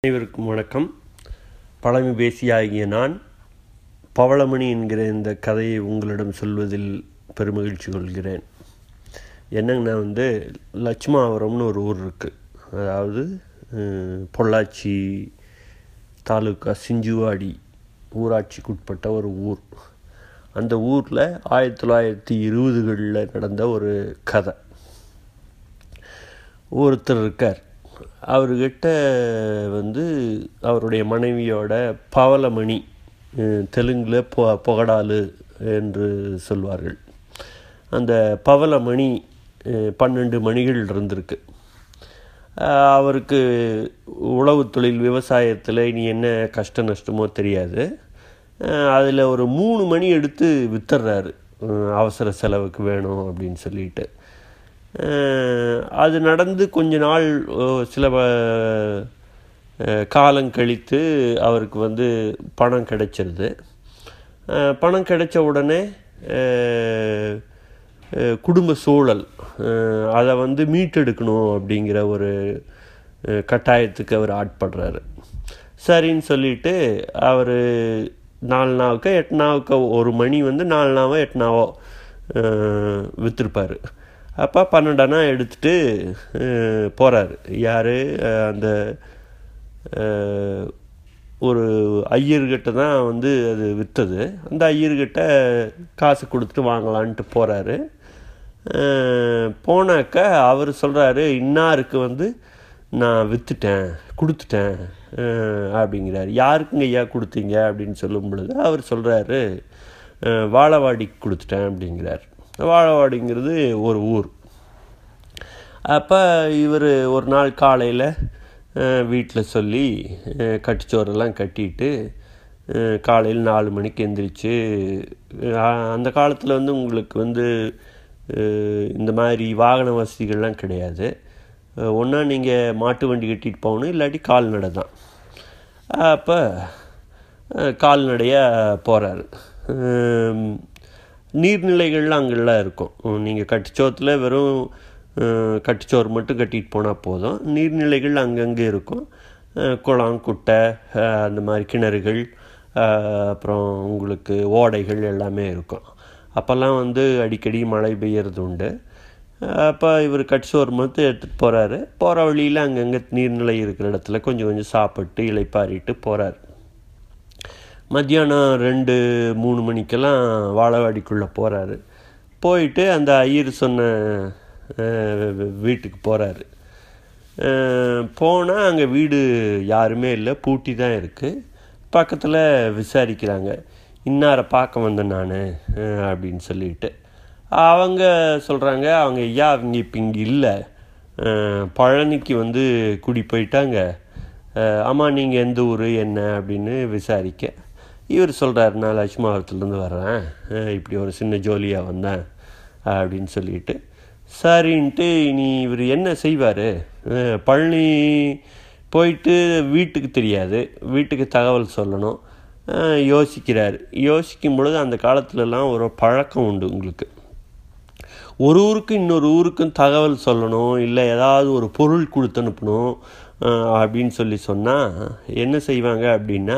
அனைவருக்கும் வணக்கம் பழமை பேசியாகிய நான் பவளமணி என்கிற இந்த கதையை உங்களிடம் சொல்வதில் பெருமகிழ்ச்சி கொள்கிறேன் என்னங்கன்னா வந்து லட்சுமாபுரம்னு ஒரு ஊர் இருக்குது அதாவது அஹ், பொள்ளாச்சி தாலுக்கா சிஞ்சுவாடி ஊராட்சிக்குட்பட்ட ஒரு ஊர் அந்த ஊரில் ஆயிரத்தி தொள்ளாயிரத்தி இருபதுகளில் நடந்த ஒரு கதை ஒருத்தர் இருக்கார் அவர்கிட்ட வந்து அவருடைய மனைவியோட பவளமணி அஹ், தெலுங்குல பொ பொகடாலு என்று சொல்வார்கள் அந்த பவளமணி அஹ், பன்னெண்டு மணிகள் இருந்திருக்கு அஹ், அவருக்கு உழவு தொழில் விவசாயத்தில் இனி என்ன கஷ்ட நஷ்டமோ தெரியாது அதில் ஒரு மூணு மணி எடுத்து வித்துடுறாரு அஹ், அவசர செலவுக்கு வேணும் அப்படின்னு சொல்லிட்டு அஹ் அது நடந்து கொஞ்ச நாள் அஹ், சில வ- அஹ், காலம் கழித்து அவருக்கு வந்து பணம் கிடைச்சிருது அஹ், பணம் கிடைச்ச உடனே அஹ், அஹ், குடும்ப சூழல் அஹ், அதை வந்து மீட்டெடுக்கணும் அப்படிங்கிற ஒரு அஹ், கட்டாயத்துக்கு அவர் ஆட்படுறாரு சரின்னு சொல்லிட்டு அவர் நாலு நாவுக்கு எட்டு நாவுக்கு ஒரு மணி வந்து நாலு நாவோ எட்டு நாவோ அஹ், வித்திருப்பாரு அப்போ பன்னெண்டனா எடுத்துட்டு போகிறாரு யார் அந்த அஹ், ஒரு ஐயர்கிட்ட தான் வந்து அது விற்றது அந்த ஐயர்கிட்ட காசு கொடுத்துட்டு வாங்கலான்ட்டு போகிறாரு போனாக்க அவர் சொல்கிறாரு இன்னாருக்கு வந்து நான் விற்றுட்டேன் கொடுத்துட்டேன் அஹ், அப்படிங்கிறாரு யாருக்குங்க ஐயா கொடுத்தீங்க அப்படின்னு சொல்லும் பொழுது அவர் சொல்கிறாரு வாழவாடிக்கு கொடுத்துட்டேன் அப்படிங்கிறார் வாழவாடிங்கிறது ஒரு ஊர் அப்போ இவர் ஒரு நாள் காலையில் வீட்டில் சொல்லி அஹ், கட்டுச்சோறெல்லாம் கட்டிட்டு அஹ், காலையில் நாலு மணிக்கு எந்திரிச்சு அஹ், அந்த காலத்தில் வந்து உங்களுக்கு வந்து அஹ், இந்த மாதிரி வாகன வசதிகள்லாம் கிடையாது ஒன்றா நீங்கள் மாட்டு வண்டி கட்டிட்டு போகணும் இல்லாட்டி கால்நடை தான் அப்போ கால்நடையாக போகிறாரு நீர்நிலைகள்லாம் அங்கெல்லாம் இருக்கும் நீங்கள் கட்டுச்சோத்தில் வெறும் அஹ், கட்டுச்சோறு மட்டும் கட்டிட்டு போனால் போதும் நீர்நிலைகள் அங்கங்கே இருக்கும் அஹ், குளம் குட்டை அஹ், அந்த மாதிரி கிணறுகள் அஹ், அப்புறம் உங்களுக்கு ஓடைகள் எல்லாமே இருக்கும் அப்போல்லாம் வந்து அடிக்கடி மழை பெய்யறது உண்டு அப்போ இவர் கட்சோறு மட்டும் எடுத்துகிட்டு போகிறாரு போகிற வழியில் அங்கங்கே நீர்நிலை இருக்கிற இடத்துல கொஞ்சம் கொஞ்சம் சாப்பிட்டு இளைப்பாறிட்டு போகிறார் மத்தியானம் ரெண்டு மூணு மணிக்கெல்லாம் வாழவாடிக்குள்ளே போகிறாரு போயிட்டு அந்த ஐயர் சொன்ன அஹ், வீட்டுக்கு போகிறாரு போனால் அங்கே வீடு யாருமே இல்லை பூட்டி தான் இருக்குது பக்கத்தில் விசாரிக்கிறாங்க இன்னாரை பார்க்க வந்தேன் நான் அப்படின்னு சொல்லிட்டு அவங்க சொல்கிறாங்க அவங்க ஐயா அவங்க இப்போ இங்கே இல்லை அஹ், பழனிக்கு வந்து குடி போயிட்டாங்க அஹ், ஆமாம் நீங்கள் எந்த ஊர் என்ன அப்படின்னு விசாரிக்க இவர் சொல்கிறாரு நான் லட்சுமாவரத்துலேருந்து வர்றேன் அஹ், இப்படி ஒரு சின்ன ஜோலியாக வந்தேன் அப்படின்னு சொல்லிட்டு சரின்ட்டு இனி இவர் என்ன செய்வார் பழனி போயிட்டு வீட்டுக்கு தெரியாது வீட்டுக்கு தகவல் சொல்லணும் அஹ், யோசிக்கிறார் யோசிக்கும் பொழுது அந்த காலத்துலலாம் ஒரு பழக்கம் உண்டு உங்களுக்கு ஒரு ஊருக்கு இன்னொரு ஊருக்கும் தகவல் சொல்லணும் இல்லை ஏதாவது ஒரு பொருள் கொடுத்து அனுப்பணும் அஹ், அப்படின்னு சொல்லி சொன்னால் என்ன செய்வாங்க அப்படின்னா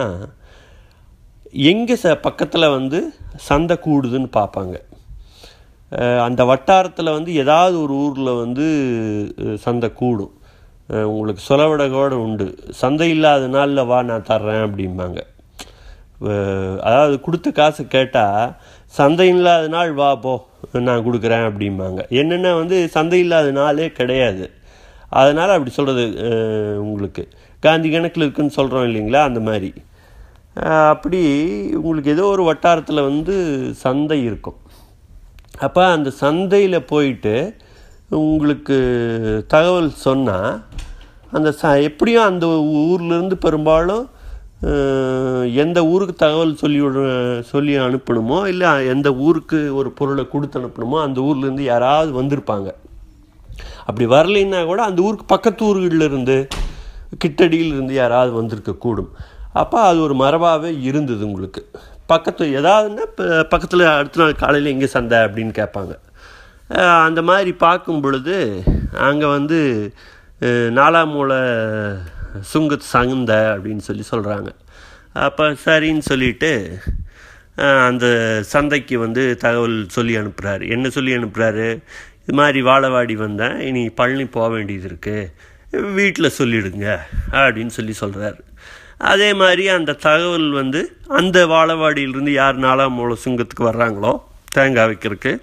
எங்கே ச பக்கத்தில் வந்து சந்தை கூடுதுன்னு பார்ப்பாங்க அஹ், அந்த வட்டாரத்தில் வந்து ஏதாவது ஒரு ஊரில் வந்து அஹ், சந்தை கூடும் அஹ், உங்களுக்கு சொலவடகோடு உண்டு சந்தை இல்லாத நாளில் வா நான் தர்றேன் அப்படிம்பாங்க அஹ், அதாவது கொடுத்த காசு கேட்டால் சந்தை இல்லாத நாள் வா போ நான் கொடுக்குறேன் அப்படிம்பாங்க என்னென்னா வந்து சந்தை இல்லாத நாளே கிடையாது அதனால் அப்படி சொல்கிறது உங்களுக்கு காந்தி கணக்கில் இருக்குன்னு சொல்கிறோம் இல்லைங்களா அந்த மாதிரி அஹ், அப்படி உங்களுக்கு ஏதோ ஒரு வட்டாரத்தில் வந்து சந்தை இருக்கும் அப்போ அந்த சந்தையில் போயிட்டு உங்களுக்கு தகவல் சொன்னால் அந்த ச எப்படியும் அந்த ஊர்லேருந்து பெரும்பாலும் அஹ், எந்த ஊருக்கு தகவல் சொல்லி விட- சொல்லி அனுப்பணுமோ இல்லை எந்த ஊருக்கு ஒரு பொருளை கொடுத்து அனுப்பணுமோ அந்த ஊர்லேருந்து யாராவது வந்திருப்பாங்க அப்படி வரலைன்னா கூட அந்த ஊருக்கு பக்கத்து ஊர்களில் இருந்து கிட்டடியில் இருந்து யாராவது வந்திருக்க கூடும் அப்போ அது ஒரு மரபாகவே இருந்தது உங்களுக்கு பக்கத்து ஏதாவதுன்னா இப்போ பக்கத்தில் அடுத்த நாள் காலையில் எங்கே சந்தை அப்படின்னு கேட்பாங்க அஹ் அந்த மாதிரி பார்க்கும் பொழுது அங்கே வந்து அஹ் நாலாம் மூலை சுங்கத் சந்த அப்படின்னு சொல்லி சொல்கிறாங்க அப்போ சரின்னு சொல்லிட்டு அஹ், அந்த சந்தைக்கு வந்து தகவல் சொல்லி அனுப்புகிறாரு என்ன சொல்லி அனுப்புகிறாரு இது மாதிரி வாழவாடி வந்தேன் இனி பழனி போக வேண்டியது இருக்குது வீட்டில் சொல்லிடுங்க அப்படின்னு சொல்லி சொல்கிறாரு அதே மாதிரி அந்த தகவல் வந்து அந்த வாழவாடியிலிருந்து யார் நாலாம் மூல சுங்கத்துக்கு வர்றாங்களோ தேங்காய் வைக்கிறதுக்கு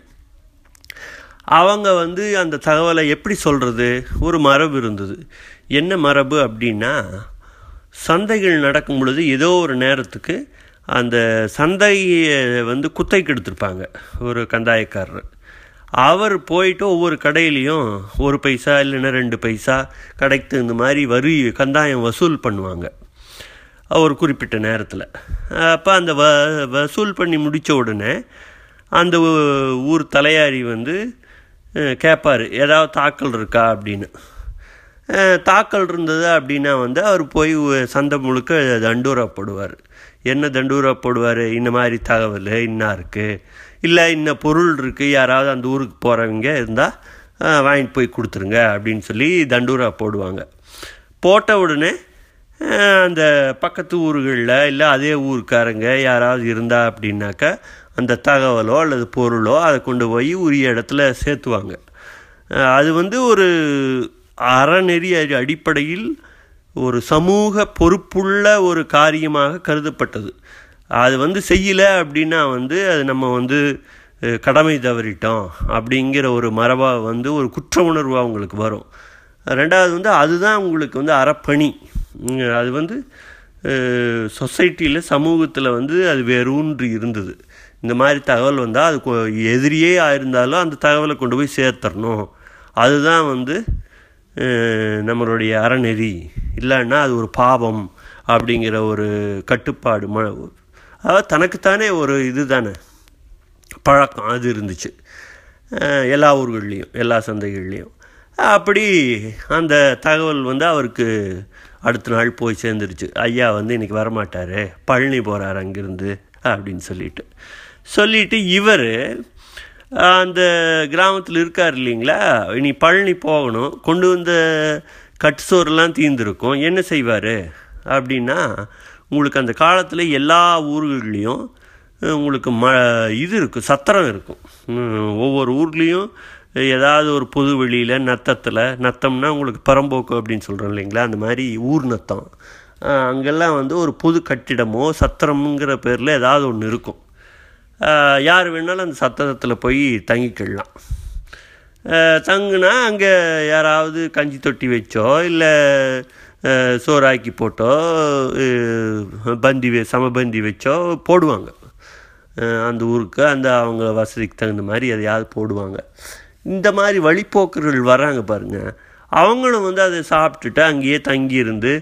அவங்க வந்து அந்த தகவலை எப்படி சொல்கிறது ஒரு மரபு இருந்தது என்ன மரபு அப்படின்னா சந்தைகள் நடக்கும் பொழுது ஏதோ ஒரு நேரத்துக்கு அந்த சந்தையை வந்து குத்தைக்கு எடுத்திருப்பாங்க ஒரு கந்தாயக்காரர் அவர் போயிட்டு ஒவ்வொரு கடையிலையும் ஒரு பைசா இல்லைன்னா ரெண்டு பைசா கடைக்கு இந்த மாதிரி வரி கந்தாயம் வசூல் பண்ணுவாங்க ஒரு குறிப்பிட்ட நேரத்தில் அப்போ அந்த வ வசூல் பண்ணி முடித்த உடனே அந்த ஊ- ஊர் தலையாரி வந்து கேட்பார் ஏதாவது தாக்கல் இருக்கா அப்படின்னு அஹ், தாக்கல் இருந்தது அப்படின்னா வந்து அவர் போய் உ- சந்தை முழுக்க தண்டூரா போடுவார் என்ன தண்டூரா போடுவார் இந்த மாதிரி தகவல் இன்னா இருக்குது இல்லை இன்ன பொருள் இருக்குது யாராவது அந்த ஊருக்கு போகிறவங்க இருந்தால் வாங்கிட்டு போய் கொடுத்துருங்க அப்படின்னு சொல்லி தண்டூரா போடுவாங்க போட்ட உடனே அஹ், அந்த பக்கத்து ஊர்களில் இல்லை அதே ஊருக்காரங்க யாராவது இருந்தா அப்படின்னாக்கா அந்த தகவலோ அல்லது பொருளோ அதை கொண்டு போய் உரிய இடத்துல சேர்த்துவாங்க அஹ், அது வந்து ஒரு அறநெறி அடி- அடிப்படையில் ஒரு சமூக பொறுப்புள்ள ஒரு காரியமாக கருதப்பட்டது அது வந்து செய்யலை அப்படின்னா வந்து அது நம்ம வந்து அஹ், கடமை தவறிட்டோம் அப்படிங்கிற ஒரு மரபாக வந்து ஒரு குற்ற உணர்வு அவங்களுக்கு வரும் ரெண்டாவது வந்து அதுதான் உங்களுக்கு வந்து அறப்பணி உம், அது வந்து சொசைட்டியில் சமூகத்தில் வந்து அது வேரூன்றி இருந்தது இந்த மாதிரி தகவல் வந்தால் அது கொ- எதிரியே ஆயிருந்தாலும் அந்த தகவலை கொண்டு போய் சேர்த்துடணும் அதுதான் வந்து அஹ், நம்மளுடைய அறநெறி இல்லைன்னா அது ஒரு பாவம் அப்படிங்கிற ஒரு கட்டுப்பாடு ம அதாவது தனக்குத்தானே ஒரு இது தானே பழக்கம் அது இருந்துச்சு அஹ் எல்லா ஊர்கள்லேயும் எல்லா சந்தைகள்லேயும் அப்படி அந்த தகவல் வந்து அவருக்கு அடுத்த நாள் போய் சேர்ந்துருச்சு ஐயா வந்து இன்றைக்கி வரமாட்டார் பழனி போகிறார் அங்கேருந்து அப்படின்னு சொல்லிட்டு சொல்லிட்டு இவர் அந்த கிராமத்தில் இருக்கார் இல்லைங்களா இனி பழனி போகணும் கொண்டு வந்த கட்டு சோறுலாம் தீர்ந்துருக்கும் என்ன செய்வார் அப்படின்னா உங்களுக்கு அந்த காலத்தில் எல்லா ஊர்கள்லேயும் உங்களுக்கு ம இது இருக்கும் சத்திரம் இருக்கும் ம், ஒவ்வொரு ஊர்லேயும் ஏதாவது ஒரு பொது வெளியில் நத்தத்தில் நத்தம்னா உங்களுக்கு பரம்போக்கு அப்படின்னு சொல்கிறோம் இல்லைங்களா அந்த மாதிரி ஊர் நத்தம் அஹ், அங்கெல்லாம் வந்து ஒரு பொது கட்டிடமோ சத்திரம்ங்கிற பேரில் ஏதாவது ஒன்று இருக்கும் அஹ், யார் வேணாலும் அந்த சத்திரத்தில் போய் தங்கிக்கிடலாம் அஹ், தங்குனா அங்கே யாராவது கஞ்சி தொட்டி வச்சோ இல்லை சோறாக்கி போட்டோ அஹ், பந்தி வெ- சமபந்தி வச்சோ போடுவாங்க அஹ், அந்த ஊருக்கு அந்த அவங்க வசதிக்கு தகுந்த மாதிரி எதையாவது போடுவாங்க இந்த மாதிரி வழிப்போக்கர்கள் வராங்க பாருங்கள் அவங்களும் வந்து அதை சாப்பிட்டுட்டு அங்கேயே தங்கியிருந்து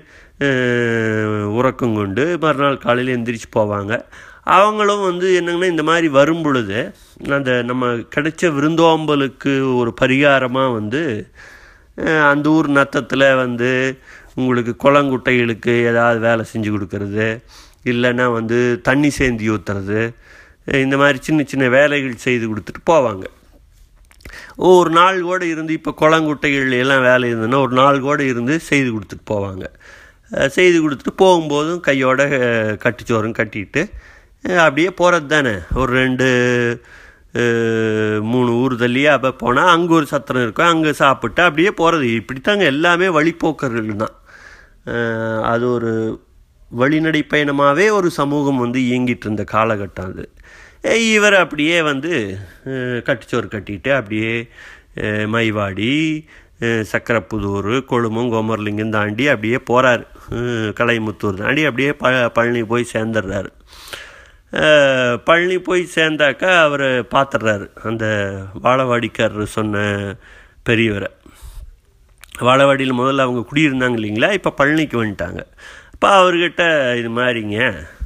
அஹ், உறக்கம் கொண்டு மறுநாள் காலையில் எந்திரிச்சு போவாங்க அவங்களும் வந்து என்னங்கன்னா இந்த மாதிரி வரும் பொழுது அந்த நம்ம கிடைச்ச விருந்தோம்பலுக்கு ஒரு பரிகாரமாக வந்து அஹ், அந்த ஊர் நத்தத்தில் வந்து உங்களுக்கு குளங்குட்டைகளுக்கு ஏதாவது வேலை செஞ்சு கொடுக்கறது இல்லைன்னா வந்து தண்ணி சேந்தி ஊற்றுறது இந்த மாதிரி சின்ன சின்ன வேலைகள் செய்து கொடுத்துட்டு போவாங்க ஒரு நாள் கூட இருந்து இப்போ குளங்குட்டைகள் எல்லாம் வேலை இருந்ததுன்னா ஒரு நாள் கூட இருந்து செய்து கொடுத்துட்டு போவாங்க அஹ் செய்து கொடுத்துட்டு போகும்போதும் கையோட அஹ், கட்டுச்சோறும் கட்டிட்டு அஹ், அப்படியே போகிறது தானே ஒரு ரெண்டு அஹ், மூணு ஊர் தள்ளியே அப்போ போனால் அங்கே ஒரு சத்திரம் இருக்கும் அங்கே சாப்பிட்டு அப்படியே போகிறது இப்படித்தாங்க எல்லாமே வழிப்போக்கர்கள் தான் அஹ், அது ஒரு வழிநடை பயணமாகவே ஒரு சமூகம் வந்து இயங்கிட்டு இருந்த காலகட்டம் அது அஹ் இவர் அப்படியே வந்து அஹ், கட்டுச்சோறு கட்டிட்டு அப்படியே அஹ், மைவாடி அஹ், சக்கரப்புதூர் கொழுமம் கோமர்லிங்கம் தாண்டி அப்படியே போகிறார் கலைமுத்தூர் தாண்டி அப்படியே ப பழனி போய் சேர்ந்துடுறாரு அஹ், பழனி போய் சேர்ந்தாக்கா அவர் பார்த்துடுறாரு அந்த வாழவாடிக்காரர் சொன்ன பெரியவரை வாழவாடியில் முதல்ல அவங்க குடியிருந்தாங்க இல்லைங்களா இப்போ பழனிக்கு வந்துட்டாங்க இப்போ அவர்கிட்ட இது மாதிரிங்க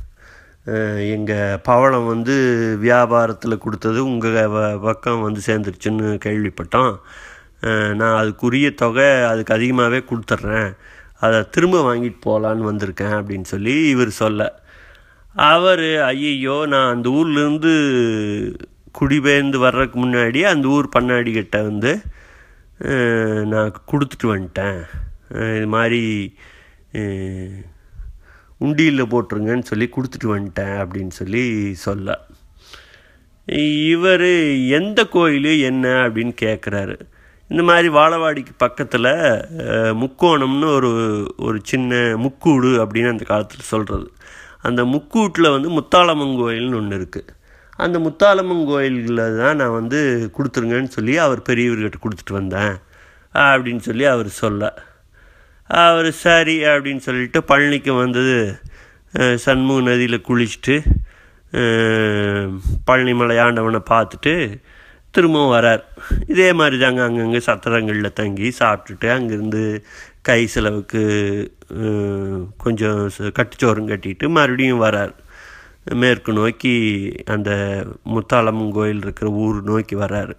எங்கள் பவளம் வந்து வியாபாரத்தில் கொடுத்தது உங்கள் பக்கம் வந்து சேர்ந்துருச்சுன்னு கேள்விப்பட்டோம் அஹ், நான் அதுக்குரிய தொகை அதுக்கு அதிகமாகவே கொடுத்துட்றேன் அதை திரும்ப வாங்கிட்டு போகலான்னு வந்திருக்கேன் அப்படின்னு சொல்லி இவர் சொல்ல அவர் ஐயையோ நான் அந்த ஊர்லேருந்து குடிபெயர்ந்து வர்றதுக்கு முன்னாடி அந்த ஊர் பண்ணாடிக்கிட்ட வந்து அஹ், நான் கொடுத்துட்டு வந்துட்டேன் அஹ், இது மாதிரி உண்டியில் போட்டுருங்கன்னு சொல்லி கொடுத்துட்டு வந்துட்டேன் அப்படின்னு சொல்லி சொல்ல இவர் எந்த கோயில் என்ன அப்படின்னு கேட்குறாரு இந்த மாதிரி வாழவாடிக்கு பக்கத்தில் முக்கோணம்னு ஒரு ஒரு சின்ன முக்கூடு அப்படின்னு அந்த காலத்தில் சொல்கிறது அந்த முக்கூட்டில் வந்து முத்தாளம்மன் கோயில்னு ஒன்று இருக்குது அந்த முத்தாளம்மன் கோயிலில் தான் நான் வந்து கொடுத்துருங்கன்னு சொல்லி அவர் பெரியவர்கிட்ட கொடுத்துட்டு வந்தேன் அப்படின்னு சொல்லி அவர் சொல்ல அவர் சரி அப்படின்னு சொல்லிட்டு பழனிக்கு வந்தது சண்முக நதியில் குளிச்சுட்டு பழனிமலை ஆண்டவனை பார்த்துட்டு திரும்பவும் வரார் இதே மாதிரி தாங்க அங்கங்கே சத்திரங்களில் தங்கி சாப்பிட்டுட்டு அங்கேருந்து கை செலவுக்கு கொஞ்சம் கட்டுச்சோறும் கட்டிட்டு மறுபடியும் வரார் மேற்கு நோக்கி அந்த முத்தாளம்மன் கோயில் இருக்கிற ஊர் நோக்கி வரார்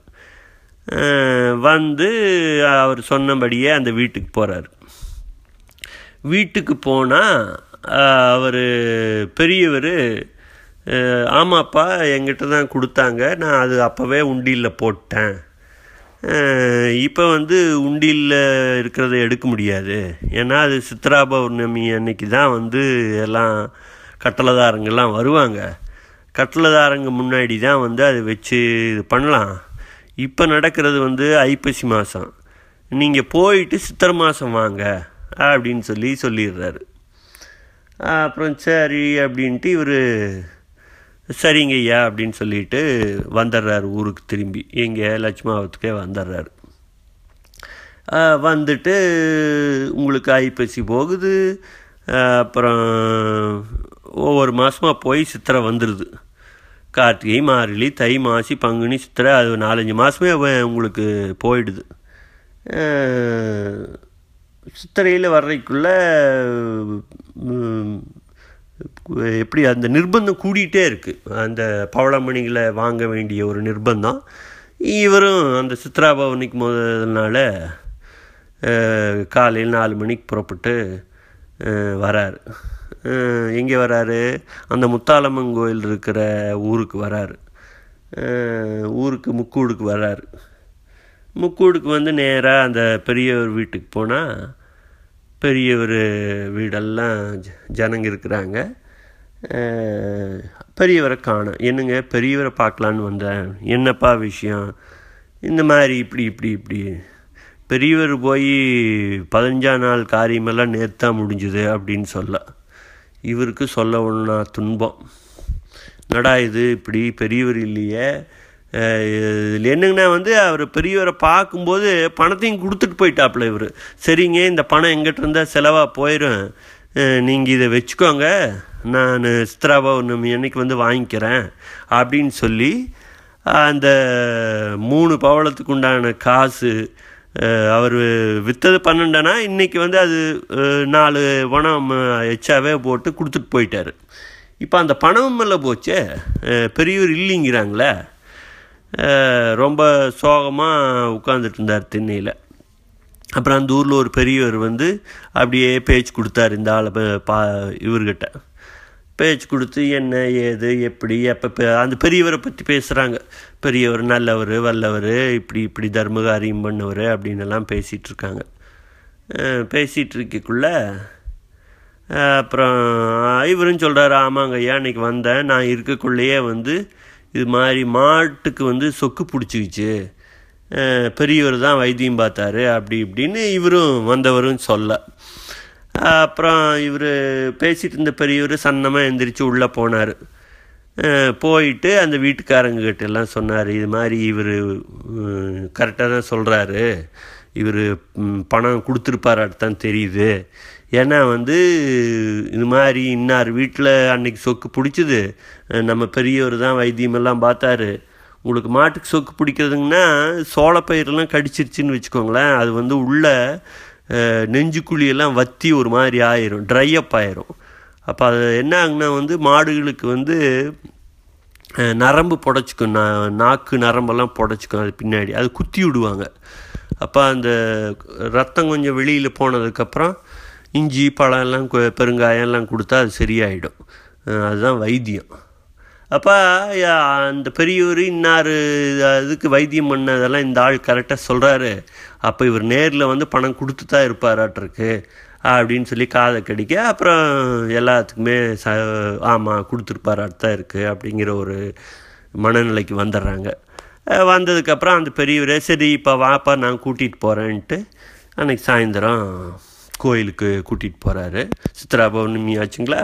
வந்து அவர் சொன்னபடியே அந்த வீட்டுக்கு போகிறார் வீட்டுக்கு போனால் அவர் பெரியவர் ஆமாப்பா எங்கிட்ட தான் கொடுத்தாங்க நான் அது அப்போவே உண்டியில் போட்டேன் இப்போ வந்து உண்டியில் இருக்கிறத எடுக்க முடியாது ஏன்னா அது சித்ரா பௌர்ணமி அன்னைக்கு தான் வந்து எல்லாம் கட்டளதாரங்கள்லாம் வருவாங்க கட்டளதாரங்க முன்னாடி தான் வந்து அதை வச்சு இது பண்ணலாம் இப்போ நடக்கிறது வந்து ஐப்பசி மாதம் நீங்கள் போயிட்டு சித்திரை மாதம் வாங்க அப்படின்னு சொல்லி சொல்லிடுறாரு அப்புறம் சரி அப்படின்ட்டு இவர் சரிங்க ஐயா அப்படின்னு சொல்லிட்டு வந்துடுறாரு ஊருக்கு திரும்பி எங்கே லட்சுமாவத்துக்கே வந்துடுறாரு வந்துட்டு உங்களுக்கு ஐப்பசி போகுது அப்புறம் ஒவ்வொரு மாதமாக போய் சித்திரை வந்துடுது கார்த்திகை மார்கழி தை மாசி பங்குனி சித்திரை அது நாலஞ்சு மாதமே உங்களுக்கு போயிடுது சித்திரையில் வர்றதுக்குள்ளே எப்படி அந்த நிர்பந்தம் கூடிகிட்டே இருக்குது அந்த பவளமணிகளை வாங்க வேண்டிய ஒரு நிர்பந்தம் இவரும் அந்த சித்ரா பவனிக்கு முதல் நாள் காலையில் நாலு மணிக்கு புறப்பட்டு வராரு எங்கே வராரு அந்த முத்தாலம்மன் கோயில் இருக்கிற ஊருக்கு வராரு ஊருக்கு முக்கூடுக்கு வராரு முக்கூடுக்கு வந்து நேராக அந்த பெரியவர் வீட்டுக்கு போனால் பெரியவர் வீடெல்லாம் ஜனங்க இருக்கிறாங்க பெரியவரை காணும் என்னங்க பெரியவரை பார்க்கலான்னு வந்தேன் என்னப்பா விஷயம் இந்த மாதிரி இப்படி இப்படி இப்படி பெரியவர் போய் பதினஞ்சாம் நாள் காரியமெல்லாம் நேற்று தான் முடிஞ்சுது அப்படின்னு சொல்ல இவருக்கு சொல்ல ஒன்றா துன்பம் நடா இது இப்படி பெரியவர் இல்லையே இதில் என்னங்கன்னா வந்து அவர் பெரியவரை பார்க்கும்போது பணத்தையும் கொடுத்துட்டு போயிட்டாப்புல இவர் சரிங்க இந்த பணம் எங்கிட்ட இருந்தால் செலவாக போயிடும் நீங்கள் இதை வச்சுக்கோங்க நான் சித்ரா பௌர்ணமி அன்னைக்கு வந்து வாங்கிக்கிறேன் அப்படின்னு சொல்லி அந்த மூணு பவளத்துக்கு உண்டான காசு அவர் விற்றது பன்னெண்டனா இன்றைக்கி வந்து அது நாலு பணம் எச்சாவே போட்டு கொடுத்துட்டு போயிட்டார் இப்போ அந்த பணம் மேலே போச்சே பெரியவர் இல்லைங்கிறாங்களே ரொம்ப சோகமாக உட்காந்துட்டு இருந்தார் திண்ணையில் அப்புறம் அந்த ஊரில் ஒரு பெரியவர் வந்து அப்படியே பேச்சு கொடுத்தாரு இந்த ஆளை பா இவர்கிட்ட பேச்சு கொடுத்து என்ன ஏது எப்படி எப்போ அந்த பெரியவரை பற்றி பேசுகிறாங்க பெரியவர் நல்லவர் வல்லவர் இப்படி இப்படி தர்ம காரியம் பண்ணவர் அப்படின்னு எல்லாம் பேசிகிட்டு இருக்காங்க பேசிகிட்டு இருக்கக்குள்ள அப்புறம் இவரும் சொல்கிறாரு ஆமாங்க ஐயா அன்றைக்கி வந்தேன் நான் இருக்கக்குள்ளேயே வந்து இது மாதிரி மாட்டுக்கு வந்து சொக்கு பிடிச்சிக்கிச்சு பெரியவர் தான் வைத்தியம் பார்த்தாரு அப்படி இப்படின்னு இவரும் வந்தவரும் சொல்ல அப்புறம் இவர் பேசிகிட்டு இருந்த பெரியவர் சன்னமாக எந்திரிச்சு உள்ளே போனார் போயிட்டு அந்த வீட்டுக்காரங்ககிட்ட எல்லாம் சொன்னார் இது மாதிரி இவர் கரெக்டாக தான் சொல்கிறாரு இவர் பணம் கொடுத்துருப்பாரு தான் தெரியுது ஏன்னா வந்து இது மாதிரி இன்னார் வீட்டில் அன்னைக்கு சொக்கு பிடிச்சிது நம்ம பெரியவர் தான் வைத்தியமெல்லாம் பார்த்தாரு உங்களுக்கு மாட்டுக்கு சொக்கு பிடிக்கிறதுங்கன்னா சோளப்பயிரெல்லாம் கடிச்சிருச்சுன்னு வச்சுக்கோங்களேன் அது வந்து உள்ள நெஞ்சுக்குழியெல்லாம் வத்தி ஒரு மாதிரி ஆயிரும் ட்ரை அப் ஆயிரும் அப்போ அது என்ன ஆகுனா வந்து மாடுகளுக்கு வந்து நரம்பு புடச்சிக்கும் நாக்கு நரம்பெல்லாம் புடச்சிக்கும் அது பின்னாடி அது குத்தி விடுவாங்க அப்போ அந்த ரத்தம் கொஞ்சம் வெளியில் போனதுக்கப்புறம் இஞ்சி பழம் எல்லாம் பெருங்காயம் எல்லாம் கொடுத்தா அது சரியாயிடும் அதுதான் வைத்தியம் அப்போ அந்த பெரியவர் இன்னார் அதுக்கு வைத்தியம் பண்ணதெல்லாம் இந்த ஆள் கரெக்டாக சொல்கிறாரு அப்போ இவர் நேரில் வந்து பணம் கொடுத்து தான் இருப்பாராட்டிருக்கு அப்படின்னு சொல்லி காதை கடிக்க அப்புறம் எல்லாத்துக்குமே ச ஆமாம் கொடுத்துருப்பாரு அர்த்தம் இருக்குது அப்படிங்கிற ஒரு மனநிலைக்கு வந்துடுறாங்க அஹ் வந்ததுக்கப்புறம் அந்த பெரியவரே சரி இப்போ வாப்பா நான் கூட்டிகிட்டு போகிறேன்ட்டு அன்னைக்கு சாயந்தரம் கோயிலுக்கு கூட்டிகிட்டு போகிறாரு சித்ரா பௌர்ணமி ஆச்சுங்களா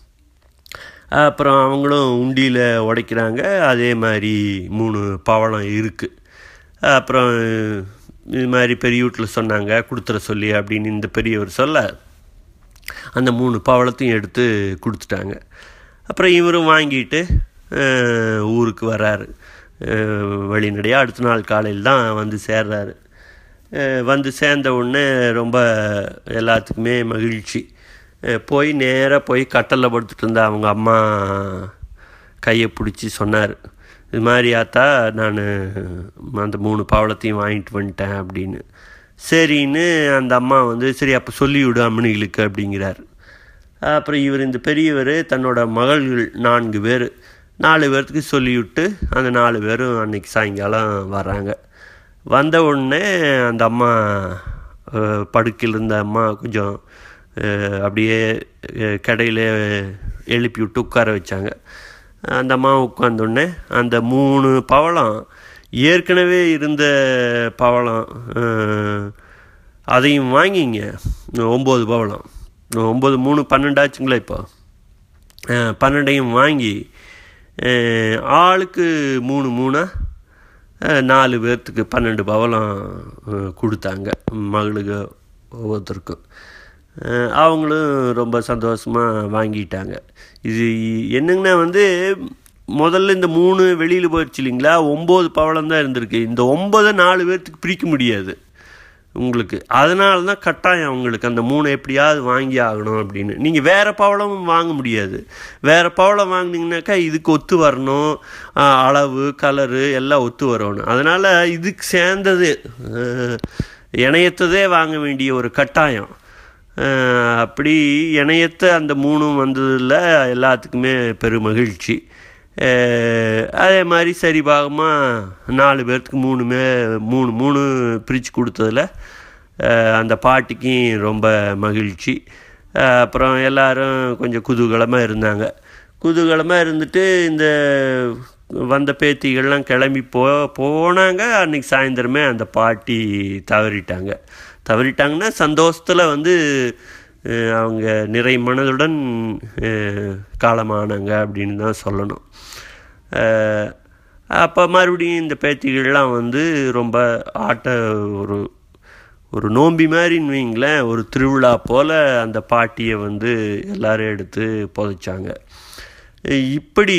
அப்புறம் அவங்களும் உண்டியில் உடைக்கிறாங்க அதே மாதிரி மூணு பவளம் இருக்குது அப்புறம் இது மாதிரி பெரிய வீட்டில் சொன்னாங்க கொடுத்துற சொல்லி அப்படின்னு இந்த பெரியவர் சொல்ல அந்த மூணு பவளத்தையும் எடுத்து கொடுத்துட்டாங்க அப்புறம் இவரும் வாங்கிட்டு அஹ், ஊருக்கு வர்றாரு அஹ், வழிநடையாக அடுத்த நாள் காலையில் தான் வந்து சேர்றாரு அஹ், வந்து சேர்ந்த உடனே ரொம்ப எல்லாத்துக்குமே மகிழ்ச்சி அஹ், போய் நேராக போய் கட்டலில் படுத்துட்டு இருந்த அவங்க அம்மா கையை பிடிச்சி சொன்னார் இது மாதிரி ஆத்தா நான் அந்த மூணு பவளத்தையும் வாங்கிட்டு வந்துட்டேன் அப்படின்னு சரின்னு அந்த அம்மா வந்து சரி அப்போ சொல்லிவிடு அம்மனிகளுக்கு அப்படிங்கிறார் அப்புறம் இவர் இந்த பெரியவர் தன்னோட மகள்கள் நான்கு பேர் நாலு பேர்த்துக்கு சொல்லிவிட்டு அந்த நாலு பேரும் அன்னைக்கு சாயங்காலம் வர்றாங்க வந்த உடனே அந்த அம்மா அஹ், படுக்கையில் இருந்த அம்மா கொஞ்சம் அஹ், அப்படியே அஹ், கடையில் எழுப்பி விட்டு உட்கார வச்சாங்க அந்த அம்மா உட்காந்தோடனே அந்த மூணு பவளம் ஏற்கனவே இருந்த பவளம் அஹ், அதையும் வாங்கிங்க ஒம்பது பவளம் ஒம்பது மூணு பன்னெண்டாச்சுங்களா இப்போ அஹ், பன்னெண்டையும் வாங்கி அஹ், ஆளுக்கு மூணு மூணா அஹ், நாலு பேர்த்துக்கு பன்னெண்டு பவளம் அஹ், கொடுத்தாங்க மகளுக்கு ஒவ்வொருத்தருக்கும் அஹ், அவங்களும் ரொம்ப சந்தோஷமாக வாங்கிட்டாங்க இது என்னங்கன்னா வந்து முதல்ல இந்த மூணு வெளியில் போயிடுச்சு இல்லைங்களா ஒம்பது பவளம் தான் இருந்திருக்கு இந்த ஒம்பதை நாலு பேர்த்துக்கு பிரிக்க முடியாது உங்களுக்கு அதனால தான் கட்டாயம் அவங்களுக்கு அந்த மூணை எப்படியாவது வாங்கி ஆகணும் அப்படின்னு நீங்கள் வேறு பவளமும் வாங்க முடியாது வேறு பவளம் வாங்கினீங்கனாக்கா இதுக்கு ஒத்து வரணும் ஆஹ், அளவு கலரு எல்லாம் ஒத்து வரணும் அதனால் இதுக்கு சேர்ந்தது ஆஹ், இணையத்ததே வாங்க வேண்டிய ஒரு கட்டாயம் ஆஹ், அப்படி இணையத்தை அந்த மூணும் வந்ததில் எல்லாத்துக்குமே பெரும் மகிழ்ச்சி அஹ் அதே மாதிரி சரி பாகமாக நாலு பேர்த்துக்கு மூணுமே மூணு மூணு பிரித்து கொடுத்ததில் அஹ் அந்த பாட்டிக்கும் ரொம்ப மகிழ்ச்சி அஹ் அப்புறம் எல்லாரும் கொஞ்சம் குதூகலமாக இருந்தாங்க குதூகலமாக இருந்துட்டு இந்த வந்த பேத்திகள்லாம் கிளம்பி போ போனாங்க அன்றைக்கி சாயந்தரமே அந்த பாட்டி தவறிட்டாங்க தவறிட்டாங்கன்னா சந்தோஷத்தில் வந்து அஹ் அவங்க நிறை மனதுடன் அஹ் காலமானாங்க அப்படின்னு தான் சொல்லணும் அஹ் அப்போ மறுபடியும் இந்த பேத்திகள்லாம் வந்து ரொம்ப ஆட்ட ஒரு ஒரு நோம்பி மாதிரின்னு வைங்களேன் ஒரு திருவிழா போல் அந்த பாட்டியை வந்து எல்லாரும் எடுத்து புதைச்சாங்க அஹ் இப்படி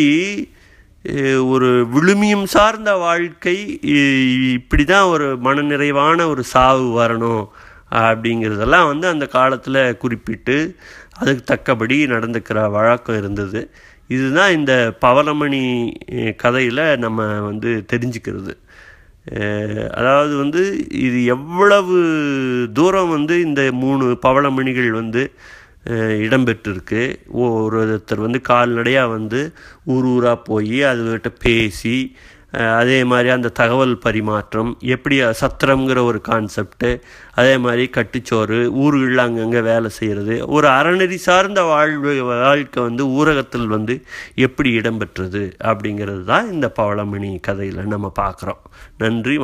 அஹ் ஒரு விழுமியம் சார்ந்த வாழ்க்கை இ- இப்படி தான் ஒரு மனநிறைவான ஒரு சாவு வரணும் அப்படிங்கிறதெல்லாம் வந்து அந்த காலத்தில் குறிப்பிட்டு அதுக்கு தக்கபடி நடந்துக்கிற வழக்கம் இருந்தது இதுதான் இந்த பவளமணி கதையில் நம்ம வந்து தெரிஞ்சுக்கிறது அஹ் அதாவது வந்து இது எவ்வளவு தூரம் வந்து இந்த மூணு பவளமணிகள் வந்து அஹ் இடம்பெற்றிருக்கு ஒரு ஒருத்தர் வந்து கால்நடையாக வந்து ஊர் ஊராக போய் அதுகிட்ட பேசி அஹ் அதே மாதிரி அந்த தகவல் பரிமாற்றம் எப்படி சத்திரம்ங்கிற ஒரு கான்செப்ட்டு அதே மாதிரி கட்டுச்சோறு ஊர்களில் அங்கங்கே வேலை செய்கிறது ஒரு அறநெறி சார்ந்த வாழ்வு வாழ்க்கை வந்து ஊரகத்தில் வந்து எப்படி இடம்பெற்றது அப்படிங்கிறது தான் இந்த பவளமணி கதையில் நம்ம பார்க்குறோம் நன்றி